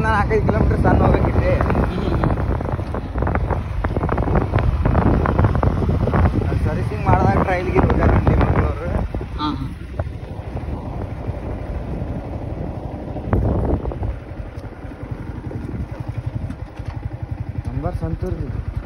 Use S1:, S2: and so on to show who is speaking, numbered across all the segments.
S1: ನಾಲ್ಕೈದು ಕಿಲೋಮೀಟರ್ ಸಣ್ಣ ಹೋಗ್ಬೇಕಿದ್ರಿ ಸರ್ವಿಸಿಂಗ್ ಮಾಡಿದಾಗ ಟ್ರೈಲ್ಗೆ ಹೋಗ್ಯಾರ ಇಲ್ಲಿ ಮಂಗಳೂರು
S2: ಹಾಂ ಹಾಂ
S1: ನಂಬರ್ ಸಂತೂರ್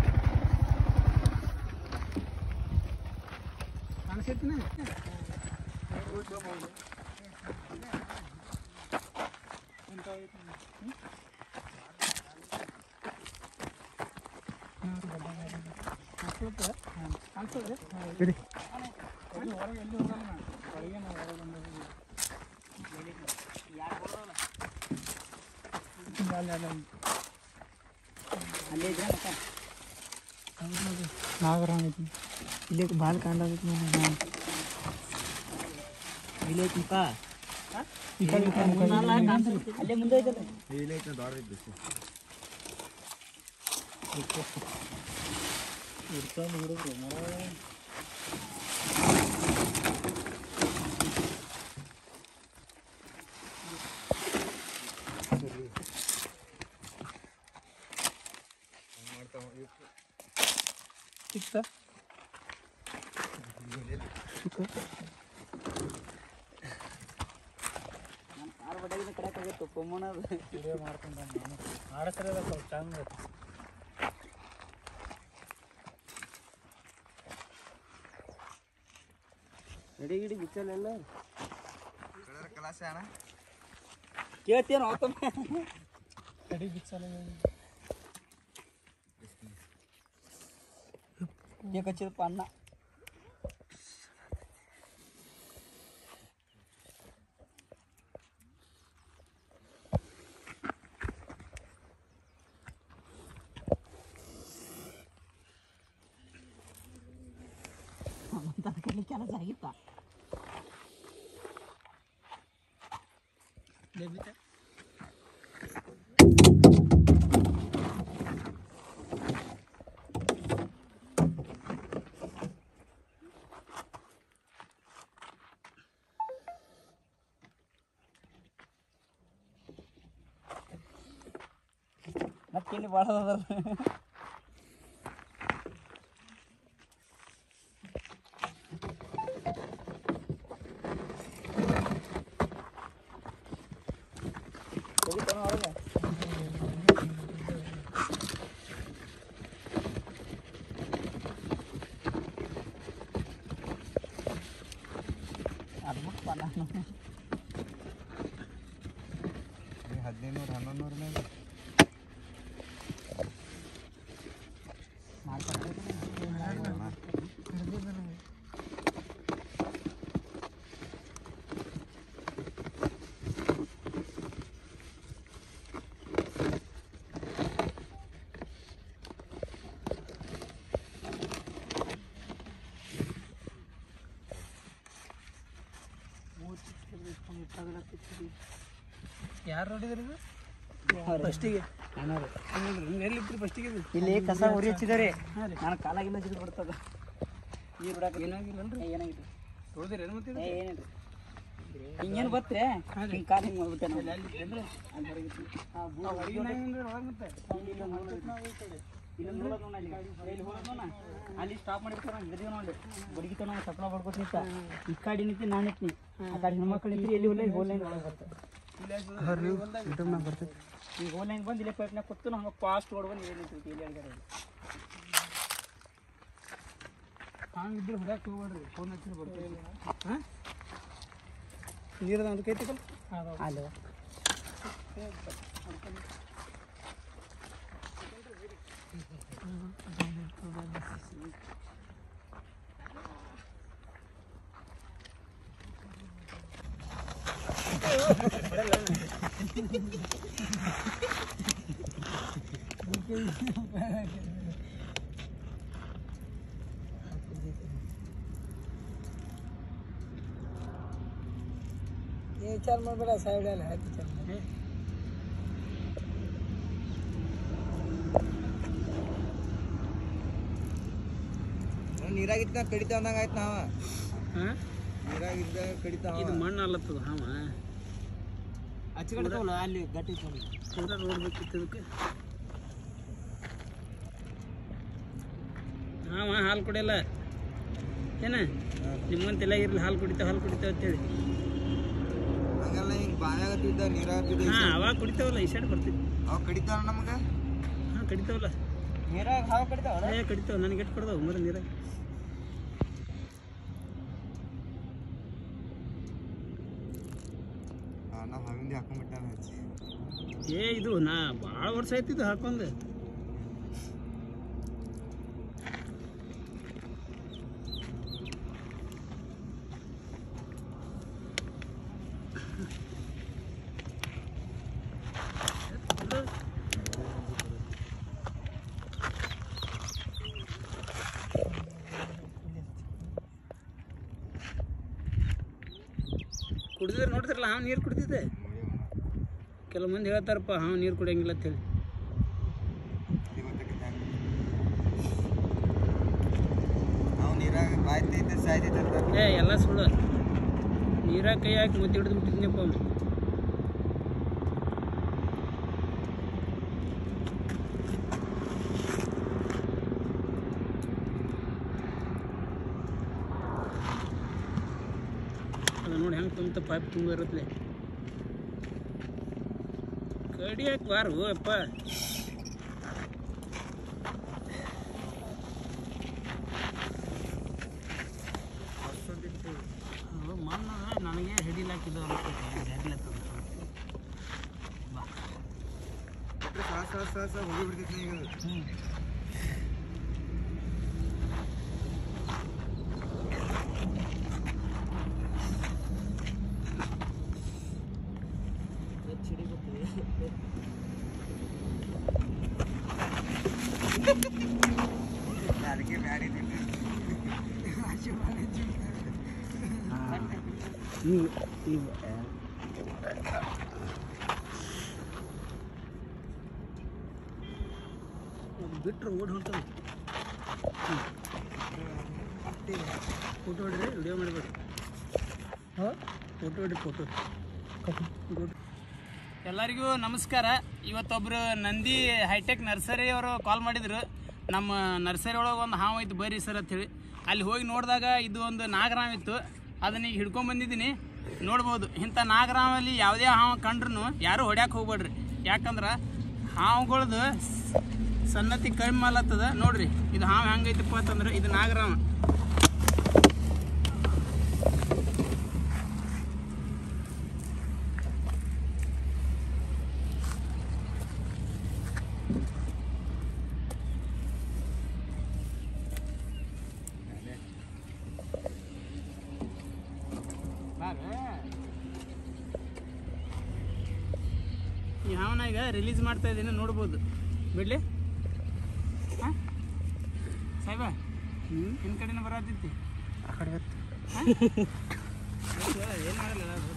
S2: ಅಲ್ಲೇ ಇದ್ರೆ ಮತ್ತೆ
S1: ನಾಗರಾಣ
S2: ಇಲ್ಲೇ ಭಾಳ ಕಾಂಡಾಗುತ್ತೆ ನಾನು ಇಲ್ಲೇ ಐತಿಪ್ಪ ಅಲ್ಲೇ ಮುಂದೆ ಐತಲ್ಲ ಕಾರ್ ಬಡ್ಯಾಗಿನ ಕಡೆಕಾಗತ್ತು ಪೊಮ್ಮನದು ಎಡಿ ಗಿಡಿ ಬಿಚ್ಚಲ್ಲ
S1: ಕಲಾಸೆ ಅಣ್ಣ
S2: ಕೇಳ್ತೀಯ ಅವತ್ತಮ್ಮ ಕೇಕ್ ಹಚ್ಚಿದಪ್ಪ ಅನ್ನ ಕಲಿ ಕೆಲಸ ಆಗಿತ್ತ ಮತ್ತೆ ಇಲ್ಲಿ ಭಾಳ ಅದಾರ ಅದ್ಬಿಟ್ಟು ನಾನು
S1: ಹದಿನೈದು ನೂರು ಹನ್ನೊಂದು ನೂರು ಮೇಲೆ
S3: ಯಾರು ನೋಡಿದ್ರಿ ಫಸ್ಟಿಗೆ ಎಲ್ಲಿದ್ರಿ ಫಸ್ಟಿಗೆ
S2: ಇಲ್ಲಿ ಕಸ ಉರಿ ಹಚ್ಚಿದಾರೆ ನಾನು ಕಾಲಾಗಿಲ್ಲ ಜಿಗಿದು ಬಿಡ್ತದ ನೀರು ಬಿಡಾಕ
S3: ಏನಾಗಿಲ್ಲನ್ರಿ
S2: ಏನಾಗಿತ್ತು
S3: ತೊಳ್ದಿರಿ ಏನು ಮತ್ತೆ
S2: ಏ ಏನಿಲ್ಲ ಹಿಂಗೇನು ಬತ್ರೆ ಹಿಂಗೆ ಕಾಲು ಹಿಂಗೆ ಮಾಡ್ಬಿಟ್ಟೆ ನಾವು ಅಲ್ಲಿ ಹೊರಗಿತ್ತು. ಆ ಬೂದು ಹೊರಗೆ
S3: ಮತ್ತೆ
S2: ಇಲ್ಲಿ ಇಲ್ಲೊಂದು ಹೋಲ್ ಐತಿ. ಇಲ್ಲೊಂದು ಹೋಲ್ ಅದ ನೋಡು ಅಲ್ಲಿ. ಇಲ್ಲಿ ಹೋಲ್ ಅದ ನೋಡು. ಅಲ್ಲಿ ಸ್ಟಾಪ್ ಮಾಡಿರ್ತಾರ ಹಿಡಿದೀವಿ ನೋಡಿ ಬಡಗಿತ ನಾವು ಸಪ್ಲ ಬಡ್ಕೊತ ನಿಂತ ಈ ಕಾಡಿ ನಿಂತಿ ನಾನು ನಿಂತೀನಿ ಆ ಕಾಡಿ ಹೆಣ್ಮಕ್ಳು ನಿಂತ್ರಿ ಎಲ್ಲಿ ಹೋಲ್ಲ ಹೋಲ್ ಲೈನ್ ಒಳಗೆ ಬರ್ತದೆ
S1: ಯೂಟ್ಯೂಬ್ನಾಗ ಬರ್ತೈತಿ
S2: ಈಗ ಹೋಲ್ ಲೈನ್ ಬಂದು ಇಲ್ಲೇ ಪೈಪ್ನಾಗ ಕೂತು ನಾವು ಫಾಸ್ಟ್ ಓಡ್ ಬಂದು ಇಲ್ಲಿ ನಿಂತಿರ್ತೀವಿ ಇಲ್ಲಿ ಅಡ್ಗಾಡಿ
S3: ಹಂಗಿದ್ರೆ ಹೊಡ್ಯಾಕ ಹೋಗ್ಬೇಡ್ರಿ ಫೋನ್ ಹಚ್ಚಿದ್ರೆ ಬರ್ತೀವಿ ಹಾಂ ನೀರದ ಒಂದು ಕೈ ತಗೊಳ್ಳಿ
S2: ಅಲ್ಲ
S3: ಏ ಚಾಲ್ ಮಾಡಬೇಡ ಸೈಡಲ್ಲಿ ಹಾಕಿ ಚಾಲ್ ಮಾಡಿ
S1: ನೀರಾಗಿದ್ದ ಕಡಿತ ಅಂದಂಗ ಆಯ್ತು ನಾವ
S3: ಹಾಂ
S1: ನೀರಾಗಿದ್ದ ಕಡಿತ
S3: ಇದು ಮಣ್ಣು ಅಲ್ಲತ್ತದ ಹಾವ
S1: ಆಚೆ ಕಡೆ ತಗೊಳ್ಳ ಅಲ್ಲಿ ಗಟ್ಟಿ ತಗೊಳ್ಳಿ
S3: ಪೂರ ರೋಡ್ ಬೇಕಿತ್ತು ಇದಕ್ಕೆ ಹಾಂ ಹಾಲು ಕುಡಿಯಲ್ಲ ಏನ ನಿಮ್ಮಂತ ಎಲ್ಲ ಇರ್ಲಿ ಹಾಲು ಕುಡಿತಾವ ಹಾಲು ಕುಡಿತಾವ ಅಂತೇಳಿ
S1: ಹಂಗಲ್ಲ ಹಿಂಗ್ ಬಾಯಾಗತ್ತಿದ್ದ ನೀರಾಗತ್ತಿದ್ದ
S3: ಹಾಂ ಅವಾಗ ಕುಡಿತಾವಲ್ಲ ಈ ಸೈಡ್ ಬರ್ತೀವಿ
S1: ಅವ್ ಕಡಿತಾವ ನಮಗ
S3: ಹಾಂ ಕಡಿತಾವಲ್ಲ
S1: ನೀರಾಗ ಹಾವು ಕಡಿತಾವ
S3: ಏ ಕಡಿತಾವ ನನಗೆ ಎಷ್ಟು ಕೊಡ್ದಾವ ಮರ ನೀರಾಗ
S1: ನಾವು ಹಾವಿಂದ ಹಾಕೊಂಡ್ಬಿಟ್ಟಾನ ಹಚ್ಚಿ
S3: ಏ ಇದು ನಾ ಭಾಳ ವರ್ಷ ಆಯ್ತು ಇದು ಹಾಕೊಂಡ್ ಕುಡಿದ್ರೆ ನೋಡ್ತಿರಲ್ಲ ಹಾವು ನೀರು ಕುಡಿದಿದ್ದೆ ಕೆಲವು ಮಂದಿ ಹೇಳ್ತಾರಪ್ಪ ಹಾವು ನೀರು ಕುಡಿಯಂಗಿಲ್ಲ ಅಂತೇಳಿ
S1: ನಾವು ನೀರಾಗ ಬಾಯ್ತೈತೆ ಸಾಯ್ತೈತೆ ಅಂತ
S3: ಏ ಎಲ್ಲ ಸುಳ್ಳು ನೀರಾಗ ಕೈ ಹಾಕಿ ಮತ್ತೆ ಹಿಡಿದು ಬಿಟ್ಟಿದ್ನಪ್ಪ ಅವ್ನು ಅದು ನೋಡಿ ಹೆಂಗೆ ತುಂಬ ಪೈಪ್ ತುಂಬ ಇರುತ್ತೆ ಕಡಿಯಾಕ ಬಾರು ಅಪ್ಪ ಅದು ಮಣ್ಣು ನನಗೆ ಹಿಡಿಲಾಕಿದ್ದು ಹಿಡಿಲತ್ತದ ಬಾ
S1: ಸಾಸ್ ಸಾಸ್ ಸಾಸ್ ಹೋಗಿ ಬಿಡ್ತೈತಿ ಈಗ ಅದು.
S3: ಹ್ಞೂ
S1: ಅದಕ್ಕೆ ಬ್ಯಾಡ ಇದ್ದಿದ್ದು. ಆಚೆ ಬಂದಿದ್ದು.
S3: ನೀವು ನೀವು ಬಿಟ್ರೆ ಓಡಿ ಹೊಂಟದ ಫೋಟೋ ಹೊಡ್ರಿ ವಿಡಿಯೋ ಮಾಡಬೇಡಿ ಹಾಂ ಫೋಟೋ ಹೊಡ್ರಿ ಫೋಟೋ ಗುಡ್ ಎಲ್ಲರಿಗೂ ನಮಸ್ಕಾರ ಇವತ್ತೊಬ್ರು ನಂದಿ ಹೈಟೆಕ್ ನರ್ಸರಿ ಅವರು ಕಾಲ್ ಮಾಡಿದ್ರು ನಮ್ಮ ನರ್ಸರಿ ಒಳಗೆ ಒಂದು ಹಾವು ಐತೆ ಬರ್ರಿ ಸರ್ ಅಂತೇಳಿ ಅಲ್ಲಿ ಹೋಗಿ ನೋಡಿದಾಗ ಇದು ಒಂದು ನಾಗರಾಮ್ ಇತ್ತು ಅದನ್ನ ಈಗ ಹಿಡ್ಕೊಂಡ್ ಬಂದಿದ್ದೀನಿ ನೋಡ್ಬೋದು ಇಂಥ ನಾಗರಾಮಲ್ಲಿ ಯಾವುದೇ ಹಾವು ಕಂಡ್ರು ಯಾರೂ ಹೊಡ್ಯಾಕೆ ಹೋಗ್ಬೇಡ್ರಿ ಯಾಕಂದ್ರೆ ಹಾವುಗಳದ್ದು ಸನ್ನತಿ ಕಡಿಮೆ ಮಾಡತ್ತದ ನೋಡ್ರಿ ಇದು ಹಾವು ಹೆಂಗೈತಪ್ಪ ಅಂತಂದ್ರೆ ಇದು ನಾಗರಾಮ ಈ ಹಾವನ್ನ ಈಗ ರಿಲೀಸ್ ಮಾಡ್ತಾ ಇದ್ದೀನಿ ನೋಡ್ಬೋದು ಬಿಡ್ಲಿ ಹಾಂ ಸಾಹೇಬ ನಿನ್ನ ಕಡೆನೇ ಬರತ್ತೈತಿ
S1: ಆ ಕಡೆ ಹೊತ್ತು.
S3: ಏನು ಮಾಡಲ್ಲ ಅದು